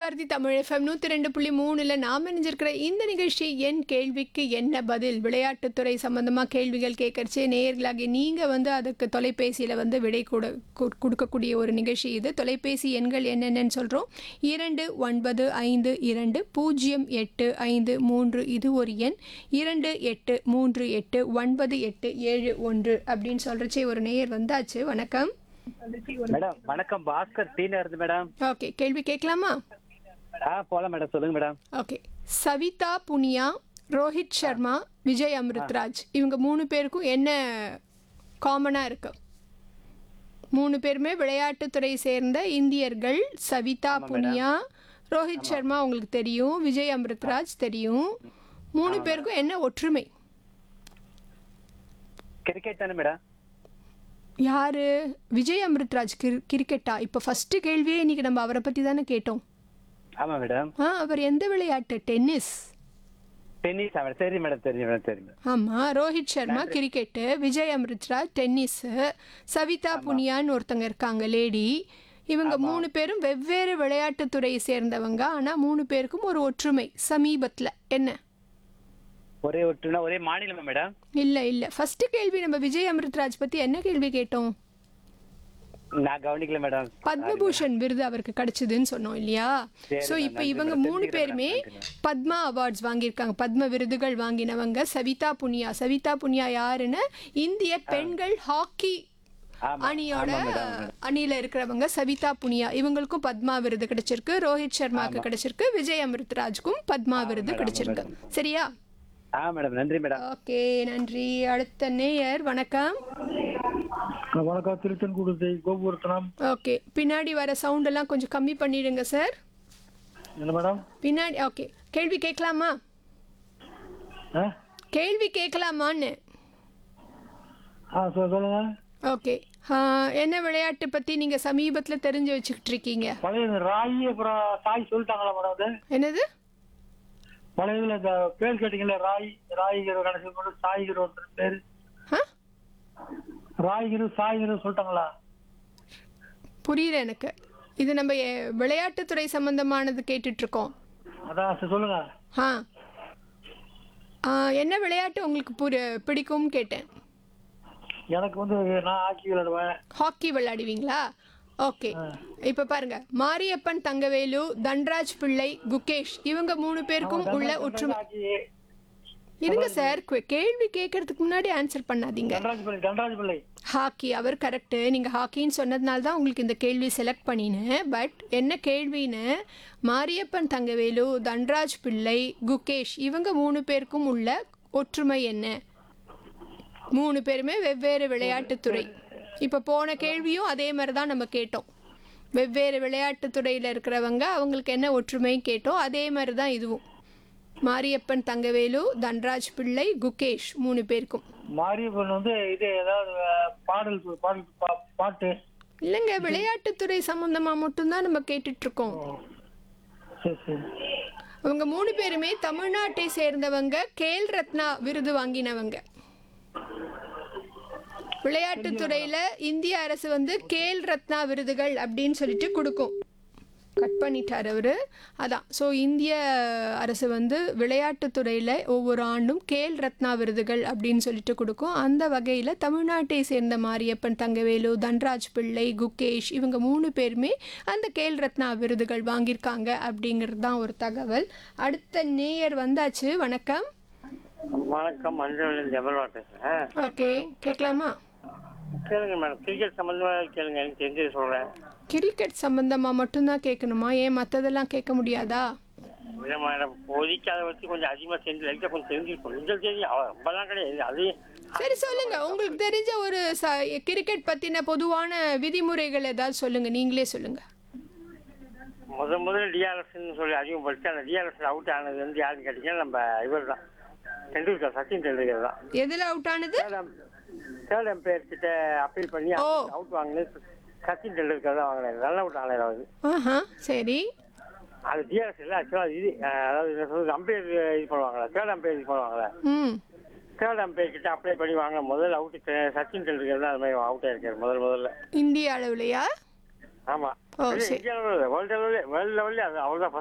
Bharathi Tamil FM நூற்றி ரெண்டு புள்ளி மூணுல நாம் இணைஞ்சிருக்கிற இந்த நிகழ்ச்சி என் கேள்விக்கு என்ன பதில் விளையாட்டுத்துறை சம்பந்தமாக கேள்விகள் கேட்கறச்சு நேயர்களாகி நீங்கள் வந்து அதுக்கு தொலைபேசியில் வந்து விடை கொடு கு- கொடுக்கக்கூடிய ஒரு நிகழ்ச்சி இது தொலைபேசி எண்கள் என்னென்னு சொல்கிறோம் இரண்டு ஒன்பது ஐந்து இரண்டு பூஜ்ஜியம் எட்டு ஐந்து மூன்று இது ஒரு எண் இரண்டு எட்டு மூன்று எட்டு ஒன்பது எட்டு ஏழு ஒன்று அப்படின்னு சொல்கிறச்சே ஒரு நேயர் வந்தாச்சு வணக்கம் மேடம் வணக்கம் பாஸ்கர் டீனா இருந்து மேடம் ஓகே கேள்வி கேட்கலாமா ஆ போலாம் மேடம் சொல்லுங்க மேடம் ஓகே சவிதா புனியா ரோஹித் சர்மா விஜய் அமிர்த்ராஜ் இவங்க மூணு பேருக்கும் என்ன காமனாக இருக்கு மூணு பேருமே விளையாட்டுத்துறை சேர்ந்த இந்தியர்கள் சவிதா புனியா ரோஹித் சர்மா உங்களுக்கு தெரியும் விஜய் அமிர்த்ராஜ் தெரியும் மூணு பேருக்கும் என்ன ஒற்றுமை கிரிக்கெட் தானே மேடம் யாரு விஜய் அமிர்த்ராஜ் கிரி கிரிக்கெட்டா இப்போ ஃபர்ஸ்ட் கேள்வியே இன்னைக்கு நம்ம அவரை பற்றி தானே கேட்டோம் ஆமா மேடம் ஆ அவர் எந்த விளையாட்டு டென்னிஸ் டென்னிஸ் மேடம் சரி மேடம் தெரியும் மேடம் தெரியும் மேடம் ஆமாம் ரோஹித் சர்மா கிரிக்கெட்டு விஜய் அமிர்த்ராஜ் டென்னிஸு சவிதா புனியான்னு ஒருத்தங்க இருக்காங்க லேடி இவங்க மூணு பேரும் வெவ்வேறு விளையாட்டுத்துறையை சேர்ந்தவங்க ஆனால் மூணு பேருக்கும் ஒரு ஒற்றுமை சமீபத்தில் என்ன ஒரே ஒட்டுனா ஒரே மாநிலமா மேடம் இல்லை இல்லை ஃபர்ஸ்ட் கேள்வி நம்ம விஜய் அமிர்த்ராஜ் பற்றி என்ன கேள்வி கேட்டோம் நான் கவனிக்கல மேடம் பத்மபூஷன் விருது அவருக்கு கிடைச்சதுன்னு சொன்னோம் இல்லையா சரி, ஸோ நான் இப்போ நன்றி இவங்க மேடம். மூணு தெரிஞ்சுக்கிறேன் பேருமே மேடம். நன்றி பத்மா அவார்ட்ஸ் வாங்கியிருக்காங்க பத்ம விருதுகள் வாங்கினவங்க சவிதா புனியா சவிதா புனியா யாருன்னு இந்திய பெண்கள் ஹாக்கி ஆமா, அணியோட ஆமா மேடம், மேடம். அணியில இருக்கிறவங்க சவிதா புனியா இவங்களுக்கும் பத்மா விருது கிடைச்சிருக்கு ரோஹித் சர்மாக்கு கிடைச்சிருக்கு விஜய் அமிர்த்ராஜ்க்கும் பத்மா விருது மேடம், கிடைச்சிருக்கு மேடம். சரியா ஆ மேடம் நன்றி மேடம் ஓகே நன்றி அடுத்த நேயர் வணக்கம் வணக்கம் திருச்செங்கோடு கோபுரத்தனம் ஓகே பின்னாடி வர சவுண்ட் எல்லாம் கொஞ்சம் கம்மி பண்ணிடுங்க சார் என்ன மேடம் பின்னாடி ஓகே கேள்வி கேட்கலாமா ஆ கேள்வி கேட்கலாமான்னு ஆ சொ- சொல்லுங்க ஓகே என்ன விளையாட்டு பற்றி நீங்கள் சமீபத்தில் தெரிஞ்சு வச்சுக்கிட்டு இருக்கீங்க பழைய இந்த ராயி அப்புறம் சாய் சொல்லிட்டாங்களா மேடம் அது என்னது பழைய இதுல இந்த பேர் கேட்டீங்கல்ல ராய் ராய்கிற கடைசி மட்டும் சாய்கிற ஒருத்தர் பேர் ஆ ராய்கிரு சாய்கிரு சொல்லிட்டாங்களா புரியல எனக்கு இது நம்ம எ- விளையாட்டுத்துறை சம்பந்தமானது கேட்டுட்டு இருக்கோம் அதான் சரி, சொல்லுங்க ஆ ஆ, என்ன விளையாட்டு உங்களுக்கு புரி பிடிக்கும்னு கேட்டேன் எனக்கு வந்து நான் ஆக்கி விளையாடுவேன் ஹாக்கி விளையாடுவீங்களா ஓகே இப்போ பாருங்க மாரியப்பன் தங்கவேலு தன்ராஜ் பிள்ளை குகேஷ் இவங்க மூணு பேருக்கும் உள்ள ஒற்றுமை ஆக்கி இருங்க சார் கு- கேள்வி கேட்கறதுக்கு முன்னாடி ஆன்சர் பண்ணாதீங்க தண்டராஜ் பிள்ளை தண்டராஜ் பிள்ளை ஹாக்கி அவர் கரெக்டு நீங்கள் ஹாக்கின்னு சொன்னதுனால தான் உங்களுக்கு இந்த கேள்வி செலக்ட் பண்ணினேன் பட் என்ன கேள்வின்னு மாரியப்பன் தங்கவேலு தன்ராஜ் பிள்ளை குகேஷ் இவங்க மூணு பேருக்கும் உள்ள ஒற்றுமை என்ன மூணு பேருமே வெவ்வேறு விளையாட்டுத்துறை இப்போ போன கேள்வியும் அதே மாதிரி தான் நம்ம கேட்டோம் வெவ்வேறு விளையாட்டுத்துறையில் இருக்கிறவங்க அவங்களுக்கு என்ன ஒற்றுமை கேட்டோம் அதே மாதிரி தான் இதுவும் மாரியப்பன் தங்கவேலு தன்ராஜ் பிள்ளை குகேஷ் மூணு பேருக்கும் மாரியப்பன் வந்து இது ஏதாவது அஹ், பாடல் சொல்- பாடல் பா- பாட்டு இல்லைங்க விளையாட்டுத்துறை சம்பந்தமா மட்டும்தான் நம்ம கேட்டுட்டு இருக்கோம் சரி சரி அவங்க மூணு பேருமே தமிழ்நாட்டை சேர்ந்தவங்க கேல் ரத்னா விருது வாங்கினவங்க விளையாட்டுத்துறையில இந்திய அரசு வந்து கேல் ரத்னா விருதுகள் அப்படின்னு சொல்லிட்டு கொடுக்கும் கட் பண்ணிட்டார் அவரு அதான் ஸோ இந்திய அரசு வந்து விளையாட்டுத்துறையில் ஒவ்வொரு ஆண்டும் கேல் ரத்னா விருதுகள் அப்படின்னு சொல்லிட்டு கொடுக்கும் அந்த வகையில் தமிழ்நாட்டை சேர்ந்த மாரியப்பன் தங்கவேலு தன்ராஜ் பிள்ளை குகேஷ் இவங்க மூணு பேருமே அந்த கேல் ரத்னா விருதுகள் வாங்கியிருக்காங்க அப்படிங்கிறது தான் ஒரு தகவல் அடுத்த நேயர் வந்தாச்சு வணக்கம் வணக்கம் மஞ்சள் ஜபல்வா பேசுறேன் ஓகே கேட்கலாமா கேளுங்க மேடம் கிரிக்கெட் சம்பந்தமா கேளுங்க எனக்கு தெரிஞ்சது சொல்றேன் கிரிக்கெட் சம்பந்தமாக மட்டும்தான் கேட்கணுமா ஏன் மற்றதெல்லாம் கேட்க முடியாதா இல்லை மேடம் இப்போதைக்கு அதை வச்சு கொஞ்சம் அதிகமாக தெரிஞ்சு லைட்டாக கொஞ்சம் தெரிஞ்சிருக்கும் கொஞ்சம் தெரியும் அவ- ரொம்பலாம் கிடையாது அது சரி சொல்லுங்க உங்களுக்கு தெரிஞ்ச ஒரு ச கிரிக்கெட் பத்தின பொதுவான விதிமுறைகள் ஏதாவது சொல்லுங்க நீங்களே சொல்லுங்க முத முதல்ல டிஆர்எஸ்ன்னு சொல்லி அதிகப்படுத்தி அந்த டிஆர்எஸ் அவுட் ஆனது வந்து யாருன்னு கேட்டீங்கன்னா நம்ம இவர் தான் டெண்டுல்கர் சச்சின் டெண்டுல்கர் தான் எதுல அவுட் ஆனது தேர்ட் எம்பையர் கிட்ட அப்பீல் பண்ணி ஓ. அவுட் வாங்கினது சச்சின் டெண்டுல்கர் தான் வாங்கினாரு ரன் அவுட் ஆனார் அவர் ஆஹா சரி அது டிஆர்எஸ் இல்லை ஆக்சுவலாக இது அஹ், அதாவது அம்பையர் இது பண்ணுவாங்களே தேர்ட் அம்பையர் இது பண்ணுவாங்களே ம் தேர்ட் அம்பையர் கிட்ட அப்ளை பண்ணி வாங்க முதல் அவுட் சச்சின் டெண்டுல்கர் தான் அது மாதிரி அவுட் ஆயிருக்காரு முதல் முதல்ல இந்திய அளவுலையா ஆமா ஓ, சரி. இந்தியா லெவலில் வேர்ல்டு லெவலில் வேர்ல்டு லெவலில் அது அவர் தான்